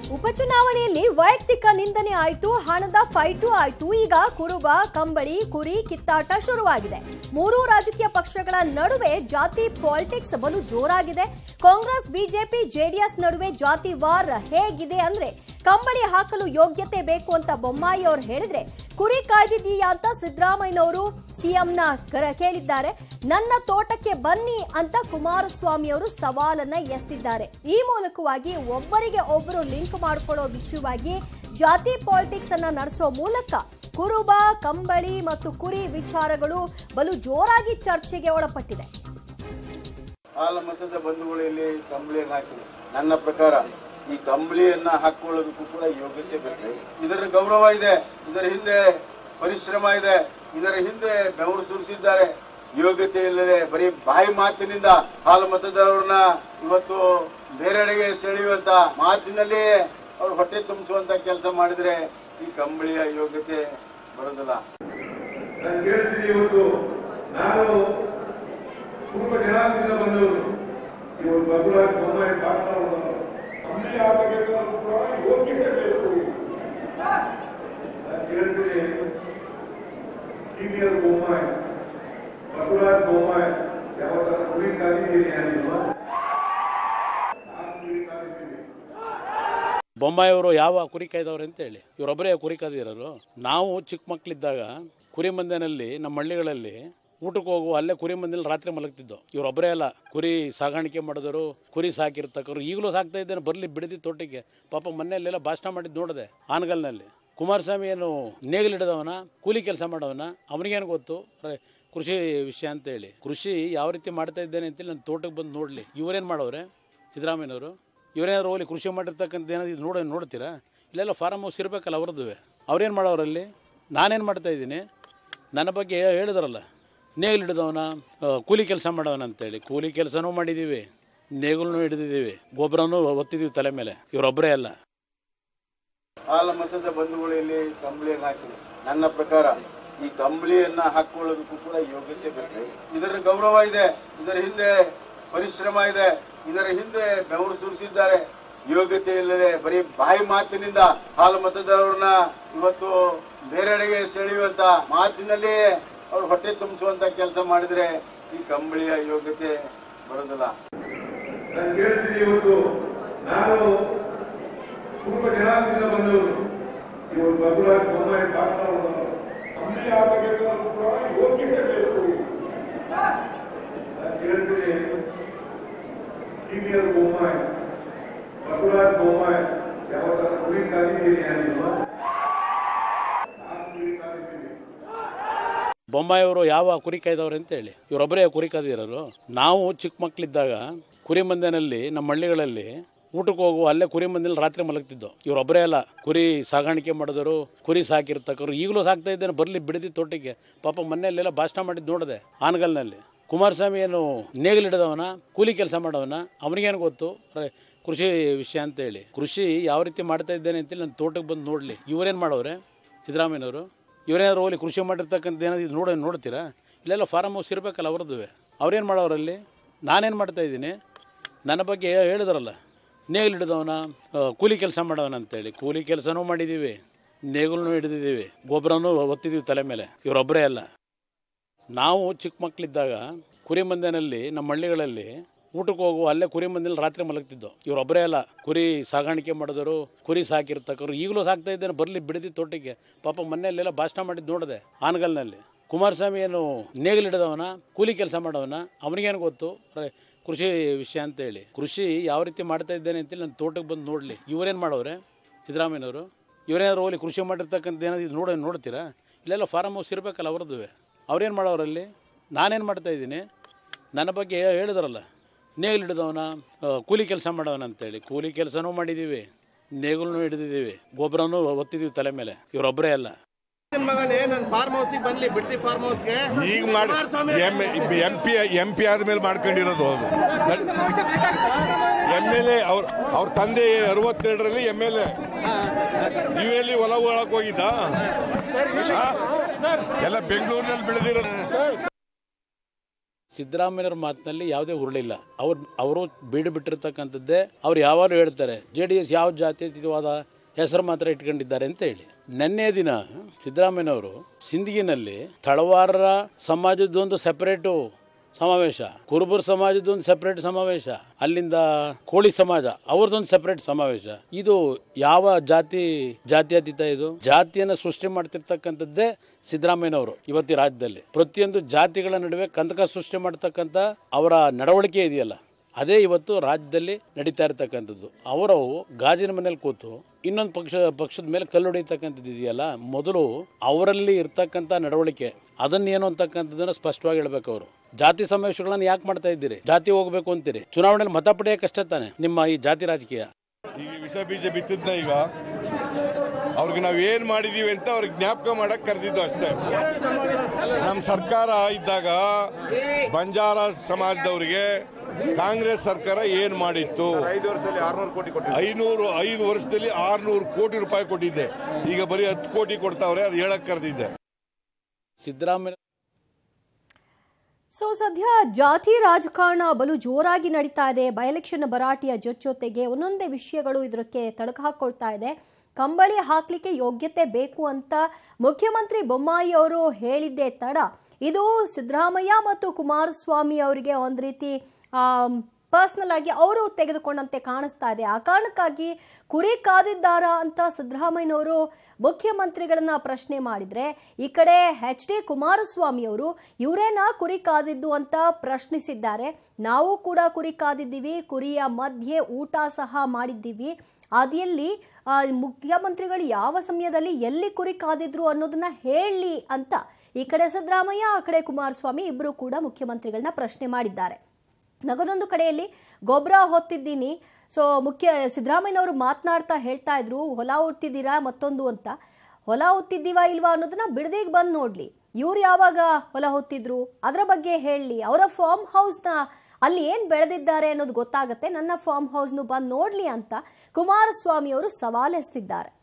ಉಪಚುನಾವಣೆಯಲ್ಲಿ ವೈಯಕ್ತಿಕ ನಿಂದನೆ ಆಯ್ತು ಹಣದ ಫೈಟು ಆಯ್ತು ಈಗ ಕುರುಬ ಕಂಬಳಿ ಕುರಿ ಕಿತ್ತಾಟ ಶುರುವಾಗಿದೆ ಮೂರೂ ರಾಜಕೀಯ ಪಕ್ಷಗಳ ನಡುವೆ ಜಾತಿ ಪಾಲಿಟಿಕ್ಸ್ ಬಲು ಜೋರಾಗಿದೆ ಕಾಂಗ್ರೆಸ್ ಬಿಜೆಪಿ ಜೆಡಿಎಸ್ ನಡುವೆ ಜಾತಿ ವಾರ್ ಹೇಗಿದೆ ಅಂದ್ರೆ ಕಂಬಳಿ ಹಾಕಲು ಯೋಗ್ಯತೆ ಬೇಕು ಅಂತ ಬೊಮ್ಮಾಯಿ ಅವರು ಹೇಳಿದ್ರೆ ಕುರಿ ಕಾಯ್ದಿದೀಯಾ ಅಂತ ಸಿದ್ದರಾಮಯ್ಯನವರು ಸಿಎಂನ ಕರ- ಕೇಳಿದ್ದಾರೆ ನನ್ನ ತೋಟಕ್ಕೆ ಬನ್ನಿ ಅಂತ ಕುಮಾರಸ್ವಾಮಿ ಅವರು ಸವಾಲನ್ನ ಎಸ್ತಿದ್ದಾರೆ ಈ ಮೂಲಕವಾಗಿ ಒಬ್ಬರಿಗೆ ಒಬ್ಬರು ಲಿಂಕ್ ಮಾಡಿಕೊಳ್ಳೋ ವಿಷಯವಾಗಿ ಜಾತಿ ಪಾಲಿಟಿಕ್ಸ್ ಅನ್ನ ನಡೆಸೋ ಮೂಲಕ ಕುರುಬ ಕಂಬಳಿ ಮತ್ತು ಕುರಿ ವಿಚಾರಗಳು ಬಲು ಜೋರಾಗಿ ಚರ್ಚೆಗೆ ಒಳಪಟ್ಟಿದೆ ಹಾಲ ಮತದ ಬಂಧುಗಳು ಇಲ್ಲಿ ಕಂಬಳಿಯನ್ನು ಹಾಕಿದ್ರು ನನ್ನ ಪ್ರಕಾರ ಈ ಕಂಬಳಿಯನ್ನ ಹಾಕೊಳ್ಳೋದಕ್ಕೂ ಕೂಡ ಯೋಗ್ಯತೆ ಬೇಕು ಇದರ ಗೌರವ ಇದೆ ಇದರ ಹಿಂದೆ ಪರಿಶ್ರಮ ಇದೆ ಇದರ ಹಿಂದೆ ಬೆವರು ಸುರಿಸಿದ್ದಾರೆ ಯೋಗ್ಯತೆ ಇಲ್ಲದೆ ಬರೀ ಬಾಯಿ ಮಾತಿನಿಂದ ಹಾಲು ಮತದವ್ರನ್ನ ಇವತ್ತು ಬೇರೆಡೆಗೆ ಸೆಳೆಯುವಂತ ಮಾತಿನಲ್ಲಿ ಅವ್ರು ಹೊಟ್ಟೆ ತುಂಬಿಸುವಂತ ಕೆಲಸ ಮಾಡಿದ್ರೆ ಈ ಕಂಬಳಿಯ ಯೋಗ್ಯತೆ ಬರೋದಿಲ್ಲ ನಾನು ಕೇಳ್ತೀನಿ ಇವತ್ತು ನಾನು ಕುಟುಂಬ ಜನಾಂಗದಿಂದ ಬಂದವರು ಇವತ್ತು ಬಸವರಾಜ ಬೊಮ್ಮಾಯಿ ಭಾಷಣ ಅಮ್ಮಿ ಆಗಬೇಕಾದ್ರೂ ಕೂಡ ಯೋಗ್ಯತೆ ಬೇಕು ನಾನು ಕೇಳ್ತೀನಿ ಸೀನಿಯರ್ ಬೊಮ್ಮಾಯಿ ಬಸವರಾಜ ಬೊಮ್ಮಾಯಿ ಯಾವ ತರ ಕುರಿ ಕಾದಿದ್ದೀನಿ ನೀವು ನಾನು ಕುರಿ ಕಾದಿದ್ದೀನಿ ಬೊಮ್ಮಾಯಿಯವರು ಯಾವ ಕುರಿ ಕಾಯ್ದವ್ರೆ ಅಂತ ಹೇಳಿ ಇವರೊಬ್ಬರೇ ಕುರಿ ಕಾದಿರೋರು ನಾವು ಚಿಕ್ಕ ಮಕ್ಕಳಿದ್ದಾಗ ಕುರಿ ಮಂದೆನಲ್ಲಿ ನಮ್ಮ ಹಳ್ಳಿಗಳಲ್ಲಿ ಊಟಕ್ಕೆ ಹೋಗುವ ಅಲ್ಲೇ ಕುರಿ ಮಂದಿನಲ್ಲಿ ರಾತ್ರಿ ಮಲಗ್ತಿದ್ದೋ ಇವರೊಬ್ಬರೇ ಅಲ್ಲ ಕುರಿ ಸಾಗಾಣಿಕೆ ಮಾಡಿದವರು ಕುರಿ ಸಾಕಿರ್ತಕ್ಕರು ಈಗಲೂ ಸಾಕ್ತಾ ಇದ್ದೇನೆ ಬರಲಿ ಬಿಡದಿ ತೋಟಕ್ಕೆ ಪಾಪ ಮನೆಯಲ್ಲೆಲ್ಲ ಭಾಷಣ ಮಾಡಿದ್ದು ನೋಡಿದೆ ಆನಗಲ್ನಲ್ಲಿ ಕುಮಾರಸ್ವಾಮಿ ಏನು ನೇಗಿಲಿಡದವನ ಕೂಲಿ ಕೆಲಸ ಮಾಡವನ ಅವನಿಗೇನು ಗೊತ್ತು ರ- ಕೃಷಿ ವಿಷಯ ಅಂತ ಹೇಳಿ ಕೃಷಿ ಯಾವ ರೀತಿ ಮಾಡ್ತಾ ಇದ್ದೇನೆ ಅಂತೇಳಿ ನನ್ನ ತೋಟಕ್ಕೆ ಬಂದು ನೋಡಲಿ ಇವರೇನು ಮಾಡವ್ರೆ ಸಿದ್ದರಾಮಯ್ಯನವರು ಇವರೇನಾದ್ರು ಹೋಗ್ಲಿ ಕೃಷಿ ಮಾಡಿರ್ತಕ್ಕಂಥ ಏನಾದ್ರು ಇದು ನೋಡ ನೋಡ್ತೀರಾ ಇಲ್ಲೆಲ್ಲ ಫಾರಮ್ ಹೌಸ್ ಇರಬೇಕಲ್ಲ ಅವ್ರದ್ದು ಅವ್ರೇನು ಮಾಡೋರಲ್ಲಿ ನಾನೇನು ಮಾಡ್ತಾ ಇದ್ದೀನಿ ನನ್ನ ಬಗ್ಗೆ ಹೇಳಿದ್ರಲ್ಲ ನೇಗಿಲು ಹಿಡಿದವನ ಆ, ಕೂಲಿ ಕೆಲಸ ಮಾಡವನ ಅಂತೇಳಿ ಕೂಲಿ ಕೆಲಸನೂ ಮಾಡಿದ್ದೀವಿ ನೇಗಿಲನ್ನು ಹಿಡಿದಿದ್ದೀವಿ ಗೊಬ್ಬರನೂ ಒತ್ತಿದ್ದೀವಿ ತಲೆ ಮೇಲೆ ಇವರೊಬ್ಬರೇ ಅಲ್ಲ ಹಾಲ ಮತದ ಬಂಧುಗಳು ಇಲ್ಲಿ ಕಂಬಳಿಯನ್ನು ಹಾಕಿದ್ರು ನನ್ನ ಪ್ರಕಾರ ಈ ಕಂಬಳಿಯನ್ನ ಹಾಕೊಳ್ಳೋದಕ್ಕೂ ಕೂಡ ಯೋಗ್ಯತೆ ಬೇಕು ಇದರ ಗೌರವ ಇದೆ ಇದರ ಹಿಂದೆ ಪರಿಶ್ರಮ ಇದೆ ಇದರ ಹಿಂದೆ ಬೆವರು ಸುರಿಸಿದ್ದಾರೆ ಯೋಗ್ಯತೆ ಇಲ್ಲದೆ ಬರೀ ಬಾಯಿ ಮಾತಿನಿಂದ ಹಾಲು ಮತದವ್ರನ್ನ ಇವತ್ತು ಬೇರೆಡೆಗೆ ಸೆಳೆಯುವಂತ ಮಾತಿನಲ್ಲಿ ಅವ್ರು ಹೊಟ್ಟೆ ತುಂಬಿಸುವಂತ ಕೆಲಸ ಮಾಡಿದ್ರೆ ಈ ಕಂಬಳಿಯ ಯೋಗ್ಯತೆ ಬರೋದಿಲ್ಲ ನಾನು ಕೇಳ್ತೀನಿ ಇವತ್ತು ನಾನು ಕುಟುಂಬ ಜನಾಂಗದಿಂದ ಬಂದವರು ಇವತ್ತು ಬಸವರಾಜ ಬೊಮ್ಮಾಯಿ ಭಾಷಣ ಅಮ್ಮಿ ಆಗಬೇಕಾದ್ರೂ ಕೂಡ ಯೋಗ್ಯತೆ ಬೇಕು ನಾನು ಕೇಳ್ತೀನಿ ಸೀನಿಯರ್ ಬೊಮ್ಮಾಯಿ ಬಸವರಾಜ ಬೊಮ್ಮಾಯಿ ಯಾವ ತರ ಕುರಿ ಕಾದಿದ್ದೀನಿ ನೀವು ನಾನು ಕುರಿ ಕಾದಿದ್ದೀನಿ ಬೊಮ್ಮಾಯಿಯವರು ಯಾವ ಕುರಿ ಕಾಯ್ದವ್ರೆ ಅಂತ ಹೇಳಿ ಇವರೊಬ್ಬರೇ ಕುರಿ ಕಾದಿರೋರು ನಾವು ಚಿಕ್ಕ ಮಕ್ಕಳಿದ್ದಾಗ ಕುರಿ ಮಂದೆನಲ್ಲಿ ನಮ್ಮ ಹಳ್ಳಿಗಳಲ್ಲಿ ಊಟಕ್ಕೆ ಹೋಗುವ ಅಲ್ಲೇ ಕುರಿ ಮಂದಿನಲ್ಲಿ ರಾತ್ರಿ ಮಲಗ್ತಿದ್ದೋ ಇವರೊಬ್ಬರೇ ಅಲ್ಲ ಕುರಿ ಸಾಗಾಣಿಕೆ ಮಾಡಿದವರು ಕುರಿ ಸಾಕಿರ್ತಕ್ಕರು ಈಗಲೂ ಸಾಕ್ತಾ ಇದ್ದೇನೆ ಬರಲಿ ಬಿಡದಿ ತೋಟಕ್ಕೆ ಪಾಪ ಮನೆಯಲ್ಲೆಲ್ಲ ಭಾಷಣ ಮಾಡಿದ್ದು ನೋಡಿದೆ ಆನಗಲ್ನಲ್ಲಿ ಕುಮಾರಸ್ವಾಮಿ ಏನು ನೇಗಿಲಿಡದವನ ಕೂಲಿ ಕೆಲಸ ಮಾಡವನ ಅವನಿಗೇನು ಗೊತ್ತು ರ- ಕೃಷಿ ವಿಷಯ ಅಂತ ಹೇಳಿ ಕೃಷಿ ಯಾವ ರೀತಿ ಮಾಡ್ತಾ ಇದ್ದೇನೆ ಅಂತೇಳಿ ನನ್ನ ತೋಟಕ್ಕೆ ಬಂದು ನೋಡಲಿ ಇವರೇನು ಮಾಡವ್ರೆ ಸಿದ್ದರಾಮಯ್ಯನವರು ಇವರೇನಾದ್ರು ಹೋಗ್ಲಿ ಕೃಷಿ ಮಾಡಿರ್ತಕ್ಕಂಥ ಏನಾದ್ರು ಇದು ನೋಡ ನೋಡ್ತೀರಾ ಇಲ್ಲೆಲ್ಲ ಫಾರಮ್ ಹೌಸ್ ಇರಬೇಕಲ್ಲ ಅವ್ರದ್ದು ಅವ್ರೇನು ಮಾಡೋರಲ್ಲಿ ನಾನೇನು ಮಾಡ್ತಾ ಇದ್ದೀನಿ ನನ್ನ ಬಗ್ಗೆ ಹೇಳಿದ್ರಲ್ಲ ನೇಗಿಲು ಹಿಡಿದವನ ಆ, ಕೂಲಿ ಕೆಲಸ ಮಾಡವನ ಅಂತೇಳಿ ಕೂಲಿ ಕೆಲಸನೂ ಮಾಡಿದ್ದೀವಿ ನೇಗಿಲನ್ನು ಹಿಡಿದಿದ್ದೀವಿ ಗೊಬ್ಬರನೂ ಒತ್ತಿದ್ದೀವಿ ತಲೆ ಮೇಲೆ ಇವರೊಬ್ಬರೇ ಅಲ್ಲ ನಾವು ಚಿಕ್ಕ ಮಕ್ಕಳಿದ್ದಾಗ ಕುರಿ ಮಂದೆನಲ್ಲಿ ನಮ್ಮ ಹಳ್ಳಿಗಳಲ್ಲಿ ಊಟಕ್ಕೆ ಹೋಗುವ ಅಲ್ಲೇ ಕುರಿ ಮಂದಿನಲ್ಲಿ ರಾತ್ರಿ ಮಲಗ್ತಿದ್ದೋ ಇವರೊಬ್ಬರೇ ಅಲ್ಲ ಕುರಿ ಸಾಗಾಣಿಕೆ ಮಾಡಿದವರು ಕುರಿ ಸಾಕಿರ್ತಕ್ಕರು ಈಗಲೂ ಸಾಕ್ತಾ ಇದ್ದೇನೆ ಬರಲಿ ಬಿಡದಿ ತೋಟಕ್ಕೆ ಪಾಪ ಮನೆಯಲ್ಲೆಲ್ಲ ಭಾಷಣ ಮಾಡಿದ್ದು ನೋಡಿದೆ ಆನಗಲ್ನಲ್ಲಿ ಕುಮಾರಸ್ವಾಮಿ ಏನು ನೇಗಿಲಿಡದವನ ಕೂಲಿ ಕೆಲಸ ಮಾಡವನ ಅವನಿಗೇನು ಗೊತ್ತು ರ- ಕೃಷಿ ವಿಷಯ ಅಂತ ಹೇಳಿ ಕೃಷಿ ಯಾವ ರೀತಿ ಮಾಡ್ತಾ ಇದ್ದೇನೆ ಅಂತೇಳಿ ನನ್ನ ತೋಟಕ್ಕೆ ಬಂದು ನೋಡಲಿ ಇವರೇನು ಮಾಡವ್ರೆ ಸಿದ್ದರಾಮಯ್ಯನವರು ಇವರೇನಾದ್ರು ಹೋಗ್ಲಿ ಕೃಷಿ ಮಾಡಿರ್ತಕ್ಕಂಥ ಏನಾದ್ರು ಇದು ನೋಡ ನೋಡ್ತೀರಾ ಇಲ್ಲೆಲ್ಲ ಫಾರಮ್ ಹೌಸ್ ಇರಬೇಕಲ್ಲ ಅವ್ರದ್ದು ಅವ್ರೇನು ಮಾಡೋರಲ್ಲಿ ನಾನೇನು ಮಾಡ್ತಾ ಇದ್ದೀನಿ ನನ್ನ ಬಗ್ಗೆ ಹೇಳಿದ್ರಲ್ಲ ನೇಗಿಲು ಹಿಡಿದವನ ಆ, ಕೂಲಿ ಕೆಲಸ ಮಾಡವನ ಅಂತೇಳಿ ಕೂಲಿ ಕೆಲಸನೂ ಮಾಡಿದ್ದೀವಿ ನೇಗಿಲನ್ನು ಹಿಡಿದಿದ್ದೀವಿ ಗೊಬ್ಬರನೂ ಒತ್ತಿದ್ದೀವಿ ತಲೆ ಮೇಲೆ ಇವರೊಬ್ಬರೇ ಅಲ್ಲ ನನ್ ಮಗನೇ ನನ್ನ ಫಾರ್ಮ್ ಹೌಸಿಗೆ ಬನ್ಲಿ ಬಿಡ್ತಿ ಫಾರ್ಮ್ ಹೌಸ್ಗೆ ಈಗ ಮಾಡಿ ಎಂ ಪಿ ಎಂ ಪಿ ಆದ್ಮೇಲೆ ಮಾಡ್ಕೊಂಡಿರೋದು ಅದು ಎಮ್ ಎಲ್ ಎ ಅವ್ರ ಅವ್ರ ತಂದೆ ಅರವತ್ತೆರಡರಲ್ಲಿ ಎಮ್ ಎಲ್ ಎ ನೀವು ಎಲ್ಲಿ ಹೊಲ ಒಳಕ್ ಹೋಗಿದ್ದ ಎಲ್ಲ ಬೆಂಗಳೂರಿನಲ್ಲಿ ಬೆಳೆದಿರೋದು ಸಿದ್ದರಾಮಯ್ಯವ್ರ ಮಾತಿನಲ್ಲಿ ಯಾವುದೇ ಹುರುಳಿಲ್ಲ ಅವ್ರು ಅವರು ಬೀಡು ಬಿಟ್ಟಿರ್ತಕ್ಕಂಥದ್ದೇ ಅವ್ರು ಯಾವಾಗಲೂ ಹೇಳ್ತಾರೆ ಜೆ ಡಿ ಎಸ್ ಯಾವ ಜಾತ್ಯತೀತವಾದ ಹೆಸರು ಮಾತ್ರ ಇಟ್ಕೊಂಡಿದ್ದಾರೆ ಅಂತ ಹೇಳಿ ನಿನ್ನೆ ದಿನ ಸಿದ್ದರಾಮಯ್ಯನವರು ಸಿಂದಗಿನಲ್ಲಿ ತಳವಾರರ ಸಮಾಜದ್ದೊಂದು ಸೆಪರೇಟು ಸಮಾವೇಶ ಕುರುಬರ ಸಮಾಜದೊಂದು ಸೆಪರೇಟ್ ಸಮಾವೇಶ ಅಲ್ಲಿಂದ ಕೋಳಿ ಸಮಾಜ ಅವ್ರದ್ದೊಂದು ಸೆಪರೇಟ್ ಸಮಾವೇಶ ಇದು ಯಾವ ಜಾತಿ ಜಾತ್ಯತೀತ ಇದು ಜಾತಿಯನ್ನ ಸೃಷ್ಟಿ ಮಾಡ್ತಿರ್ತಕ್ಕಂಥದ್ದೇ ಸಿದ್ದರಾಮಯ್ಯನವರು ಇವತ್ತಿ ರಾಜ್ಯದಲ್ಲಿ ಪ್ರತಿಯೊಂದು ಜಾತಿಗಳ ನಡುವೆ ಕಂದಕ ಸೃಷ್ಟಿ ಮಾಡ್ತಕ್ಕಂಥ ಅವರ ನಡವಳಿಕೆ ಇದೆಯಲ್ಲ ಅದೇ ಇವತ್ತು ರಾಜ್ಯದಲ್ಲಿ ನಡೀತಾ ಇರತಕ್ಕಂಥದ್ದು ಅವರು ಗಾಜಿನ ಮನೇಲಿ ಕೂತು ಇನ್ನೊಂದು ಪಕ್ಷ ಪಕ್ಷದ ಮೇಲೆ ಕಲ್ಲು ಹೊಡಿತಕ್ಕಂಥದ್ದು ಇದೆಯಲ್ಲ ಮೊದಲು ಅವರಲ್ಲಿ ಇರ್ತಕ್ಕಂಥ ನಡವಳಿಕೆ ಅದನ್ನೇನು ಅಂತಕ್ಕಂಥದ್ದನ್ನ ಸ್ಪಷ್ಟವಾಗಿ ಹೇಳ್ಬೇಕು ಅವರು ಜಾತಿ ಸಮಾವೇಶಗಳನ್ನ ಯಾಕೆ ಮಾಡ್ತಾ ಇದ್ದೀರಿ ಜಾತಿ ಹೋಗ್ಬೇಕು ಅಂತೀರಿ ಚುನಾವಣೆಯಲ್ಲಿ ಮತ ಪಡೆಯಕ್ಕಷ್ಟೇ ತಾನೆ ನಿಮ್ಮ ಈ ಜಾತಿ ರಾಜಕೀಯ ಈಗ ವಿಷ ಬೀಜ ಬಿತ್ತಿದ್ನ ಈಗ ಅವ್ರಿಗೆ ನಾವ್ ಏನ್ ಮಾಡಿದೀವಿ ಅಂತ ಅವ್ರಿಗೆ ಜ್ಞಾಪಕ ಮಾಡಕ್ ಕರೆದಿದ್ದು ಅಷ್ಟೇ ನಮ್ಮ ಸರ್ಕಾರ ಇದ್ದಾಗ ಬಂಜಾರ ಸಮಾಜದವರಿಗೆ ಕಾಂಗ್ರೆಸ್ ಸರ್ಕಾರ ಏನ್ ಮಾಡಿತ್ತು ಐದು ವರ್ಷದಲ್ಲಿ ಆರ್ನೂರು ಕೋಟಿ ಕೊಟ್ಟಿದ್ದಾರೆ ಐನೂರು ಐದು ವರ್ಷದಲ್ಲಿ ಆರ್ನೂರು ಕೋಟಿ ರೂಪಾಯಿ ಕೊಟ್ಟಿದ್ದೆ ಈಗ ಬರೀ ಹತ್ತು ಕೋಟಿ ಕೊಡ್ತಾವ್ರೆ ಅದು ಹೇಳಕ್ ಕರೆದಿದ್ದೆ ಸಿದ್ದರಾಮಯ್ಯ ಸೊ ಸದ್ಯ ಜಾತಿ ರಾಜಕಾರಣ ಬಲು ಜೋರಾಗಿ ನಡೀತಾ ಇದೆ ಬೈ ಎಲೆಕ್ಷನ್ ಭರಾಟೆಯ ಜೊತೆಗೆ ಒಂದೊಂದೇ ವಿಷಯಗಳು ಇದಕ್ಕೆ ತಳಕು ಹಾಕೊಳ್ತಾ ಇದೆ ಕಂಬಳಿ ಹಾಕ್ಲಿಕ್ಕೆ ಯೋಗ್ಯತೆ ಬೇಕು ಅಂತ ಮುಖ್ಯಮಂತ್ರಿ ಬೊಮ್ಮಾಯಿ ಅವರು ಹೇಳಿದ್ದೇ ತಡ ಇದು ಸಿದ್ದರಾಮಯ್ಯ ಮತ್ತು ಕುಮಾರಸ್ವಾಮಿ ಅವರಿಗೆ ಒಂದು ರೀತಿ ಪರ್ಸ್ನಲ್ ಆಗಿ ಅವರು ತೆಗೆದುಕೊಂಡಂತೆ ಕಾಣಿಸ್ತಾ ಇದೆ ಆ ಕಾರಣಕ್ಕಾಗಿ ಕುರಿ ಕಾದಿದ್ದಾರಾ ಅಂತ ಸಿದ್ದರಾಮಯ್ಯನವರು ಮುಖ್ಯಮಂತ್ರಿಗಳನ್ನ ಪ್ರಶ್ನೆ ಮಾಡಿದ್ರೆ ಈ ಕಡೆ ಎಚ್ ಡಿ ಕುಮಾರಸ್ವಾಮಿ ಅವರು ಇವರೇನ ಕುರಿ ಕಾದಿದ್ದು ಅಂತ ಪ್ರಶ್ನಿಸಿದ್ದಾರೆ ನಾವು ಕೂಡ ಕುರಿ ಕಾದಿದ್ದೀವಿ ಕುರಿಯ ಮಧ್ಯೆ ಊಟ ಸಹ ಮಾಡಿದ್ದೀವಿ ಅದೆಲ್ಲಿ ಆ, ಮುಖ್ಯಮಂತ್ರಿಗಳು ಯಾವ ಸಮಯದಲ್ಲಿ ಎಲ್ಲಿ ಕುರಿ ಕಾದಿದ್ರು ಅನ್ನೋದನ್ನ ಹೇಳಿ ಅಂತ ಈ ಕಡೆ ಸಿದ್ದರಾಮಯ್ಯ ಆ ಕಡೆ ಕುಮಾರಸ್ವಾಮಿ ಇಬ್ಬರು ಕೂಡ ಮುಖ್ಯಮಂತ್ರಿಗಳನ್ನ ಪ್ರಶ್ನೆ ಮಾಡಿದ್ದಾರೆ ನಗದೊಂದು ಕಡೆಯಲ್ಲಿ ಗೊಬ್ಬರ ಹೊತ್ತಿದ್ದೀನಿ ಸೊ ಮುಖ್ಯ ಸಿದ್ದರಾಮಯ್ಯನವರು ಮಾತನಾಡ್ತಾ ಹೇಳ್ತಾ ಇದ್ರು ಹೊಲ ಉತ್ತಿದ್ದೀರಾ ಮತ್ತೊಂದು ಅಂತ ಹೊಲ ಹೊತ್ತಿದ್ದೀವಾ ಇಲ್ವಾ ಅನ್ನೋದನ್ನ ಬಿಡದಿಗೆ ಬಂದು ನೋಡ್ಲಿ ಇವ್ರು ಯಾವಾಗ ಹೊಲ ಹೊತ್ತಿದ್ರು ಅದರ ಬಗ್ಗೆ ಹೇಳಲಿ ಅವರ ಫಾರ್ಮ್ ಹೌಸ್ನ ಅಲ್ಲಿ ಏನು ಬೆಳೆದಿದ್ದಾರೆ ಅನ್ನೋದು ಗೊತ್ತಾಗುತ್ತೆ ನನ್ನ ಫಾರ್ಮ್ ಹೌಸ್ನು ಬಂದು ನೋಡ್ಲಿ ಅಂತ ಕುಮಾರಸ್ವಾಮಿ ಅವರು ಸವಾಲೆಸ್ತಿದ್ದಾರೆ